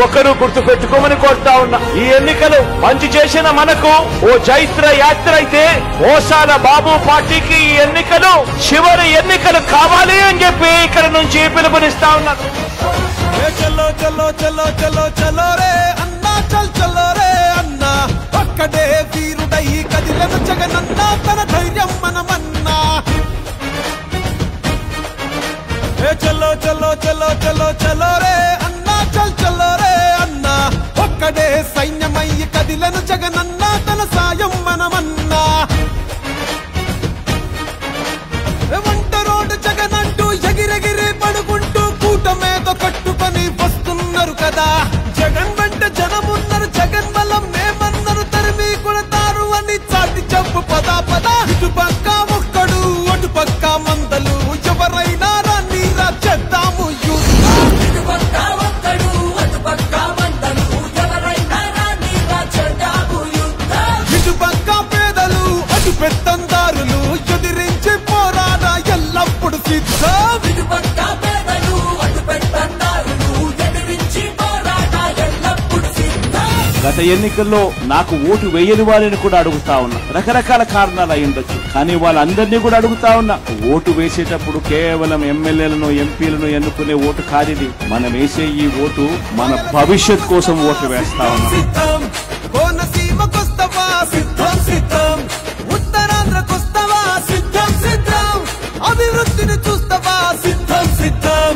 ఒకరు గుర్తు పెట్టుకోమని కోరుతా ఉన్నా ఈ ఎన్నికలు మంచి చేసిన మనకు ఓ చైత్ర యాత్ర అయితే మోసాల బాబు పార్టీకి ఈ ఎన్నికలు చివరి ఎన్నికలు కావాలి అని చెప్పి ఇక్కడ నుంచి పిలుపునిస్తా ఉన్నాను ఏ చలో చలో చలో చలో చలో రే అన్నా చల్ చలో రే అన్నా ఒక్కడే వీరుడై కదిలను జగనన్నా తన ధైర్యం మనమన్నా ఏ చలో చలో చలో చలో చలో రే అన్నా చల్ చలో రే అన్నా ఒక్కడే సైన్యమై కదిలను జగనన్నా తన సాయం మనమన్నా వంట రోడ్డు జగనంటూ ఎగిరెగిరి పడుకుంటూ కూటమేదో కట్టుకొని వస్తున్నారు కదా జగన్ వెంట జనమున్నారు జగన్ బలం మేమన్నారు తరిమి కొడతారు అని చాటి చెప్పు పదా పదా ఇటు పక్క ఒక్కడు అటు పక్క మందలు ఎవరైనా రాని రా చేద్దాము యుద్ధం. ఇటుపక్క ఒక్కడు అటుపక్క మందలు ఎవరైనా రాని రాచడాము యుద్ధం ఇటు పక్క పేదలు అటు పెత్తందారులు ఎదిరించి పోరాడా ఎల్లప్పుడు సిద్ధం ఇటుపక్క పేదలు అటు పెట్టందారులు ఎదిరించి పోరాట ఎల్లప్పుడు సిద్ధం గత ఎన్నికల్లో నాకు ఓటు వేయని వాళ్ళని కూడా అడుగుతా ఉన్నా రకరకాల కారణాలు అయి ఉండొచ్చు కానీ వాళ్ళందరినీ కూడా అడుగుతా ఉన్నా ఓటు వేసేటప్పుడు కేవలం ఎమ్మెల్యేలను ఎంపీలను ఎన్నుకునే ఓటు కాదిది మనం వేసే ఈ ఓటు మన భవిష్యత్ కోసం ఓటు వేస్తా ఉన్నాం సిద్ధం కోనసీమకొస్తవా సిద్ధం సిద్ధం ఉత్తరాంధ్రకొస్తవా సిద్ధం సిద్ధం అభివృద్ధిని చూస్తవా సిద్ధం సిద్ధం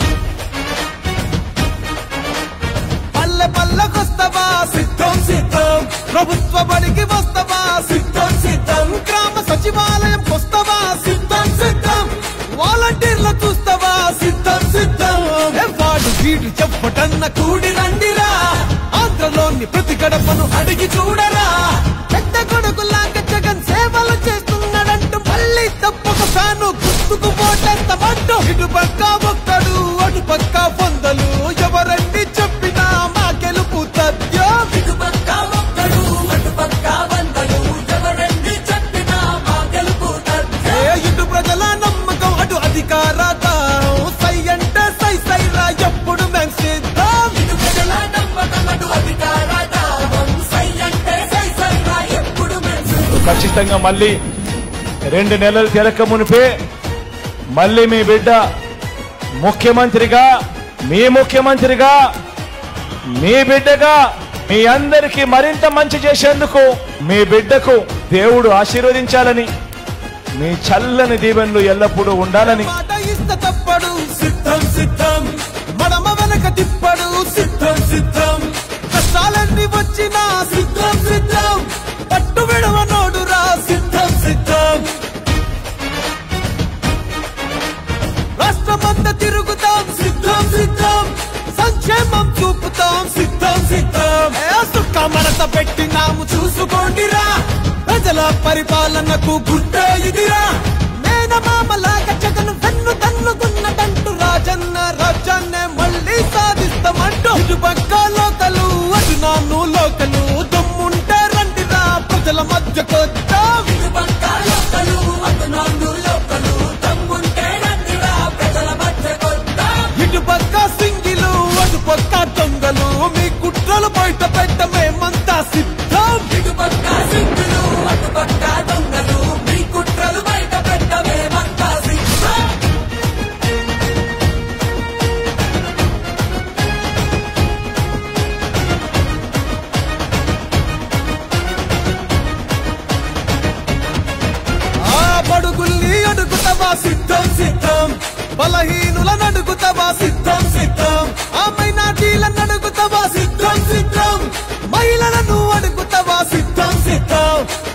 పల్లె పల్లెకొస్తవా సిద్ధం సిద్ధం ప్రభుత్వ బడికి వస్తవా సిద్ధం సిద్ధం గ్రామ సచివాలయం వస్తవా సిద్ధం సిద్ధం వాలంటీర్ల చూస్తవా సిద్ధం సిద్ధం ఏ వాడు వీడు చెప్పటన్న కూడి రండిరా ఆంధ్రలోని ప్రతి గడపను అడిగి చూడరా పెద్ద కొడుకులాగా జగన్ సేవలు చేస్తున్నాడంటూ మళ్ళీ తప్పక ఫ్యాను గుర్తుకు ఓటెత్తమంటూ ఇటు పక్క ఒక్కడు అటు పక్క వందలు ఎవరండి చెప్పినా మా గెలుపు తథ్యం ఇటుపక్క ఒక్కడు అటుపక్క మందలు ఎవరండి చెప్పినా మా గెలుపు తథ్యం ఏ ఇటు ప్రజల నమ్మకం అటు అధికార దాహం. సై అంటే సై సై రా ఎప్పుడు మేం సిద్ధం ఇటు ప్రజల నమ్మకం అటు అధికార దాహం సై అంటే సై సై రా ఎప్పుడు మేము ఖచ్చితంగా మళ్ళీ రెండు నెలలు తిరక మునిపే మళ్ళీ మీ బిడ్డ ముఖ్యమంత్రిగా మీ ముఖ్యమంత్రిగా మీ బిడ్డగా మీ అందరికీ మరింత మంచి చేసేందుకు మీ బిడ్డకు దేవుడు ఆశీర్వదించాలని మీ చల్లని దీవెనలు ఎల్లప్పుడూ ఉండాలని మాట ఇష్ట తప్పడు సిద్ధం సిద్ధం మడమ వెనక తిప్పడు సిద్ధం సిద్ధం కష్టాలన్నీ వచ్చినా సిద్ధం సిద్ధం పట్టు విడవనోడురా సిద్ధం సిద్ధం రాష్ట్రమంతా తిరుగుతాం సిద్ధం సిద్ధం సంక్షేమం చూపుతాం సిద్ధం సిద్ధం ఏ సుక్క మడత పెట్టినాము చూసుకోండిరా ప్రజల పరిపాలనకు గుడ్డే ఇదిరా మేనమామలాగా జగన్ వెన్ను తన్నుకున్నదంటూ రాజన్న రాజ్యాన్నే మళ్ళీ సాధిస్తామంటూ ఇటు పక్క లోకలు అటు నాన్ను లోకలు దమ్ముంటే రండిరా ప్రజల మధ్యకొద్దాం ఇటుపక్క లోకలు అటు నాన్ను లోకలు తమ్ముంటే రండిరా ప్రజల మధ్య కొత్త ఇటు పక్క సింగిలు అటు పక్క దొంగలు మీ కుట్రలు బయట పెట్ట మేమంతా సిద్ధం ఇటుపక్క సింగులు అటుపక్క దొంగలు మీ కుట్రలు బయట పెట్టమేమంతా సిద్ధం ఆ బడుగుల్ని అడుగుతావా సిద్ధం సిద్ధం బలహీనులను అడుగుతావా సిద్ధం సిద్ధం ఆ మైనార్టీలను అడుగుతావా సిద్ధం సిద్ధం మహిళలను అడుగుతావా సిద్ధం సిద్ధం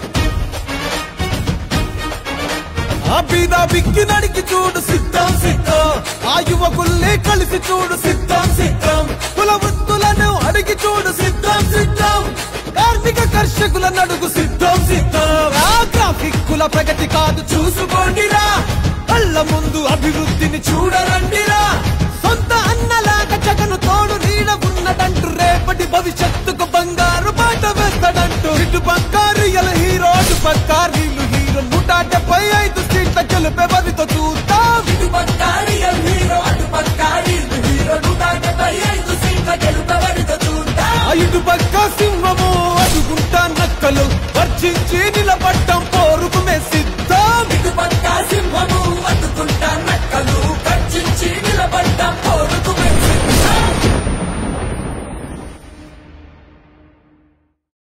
ఆ బీద బిక్కి నడికి చూడు సిద్ధం సిద్ధం ఆ యువకుల్ని కలిసి చూడు సిద్ధం సిద్ధం కుల వృత్తులను అడిగి చూడు సిద్ధం సిద్ధం కార్మిక కర్షకులను అడుగు సిద్ధం సిద్ధం ఆ గ్రాఫిక్ కుల ప్రగతి కాదు చూసుకోండిరా కళ్ళ ముందు అభివృద్ధిని చూడరండిరా సొంత అన్నలాగా జగను తోడు నీడ ఉన్నదంటూ రేపటి భవిష్యత్తుకు బంగారు బాట వేస్తాడంటూ ఇటు పక్క రియల్ హీరో అటు పక్క రీలు హీరో నూట డెబ్బై ఐదు సీట్ల గెలుపెవరితో చూద్దాం ఇటుపక్క రియల్ హీరో అటుపక్క రీల్ హీరో నూట డెబ్బై ఐదు సీట్ల గెలుపవరి లోకలు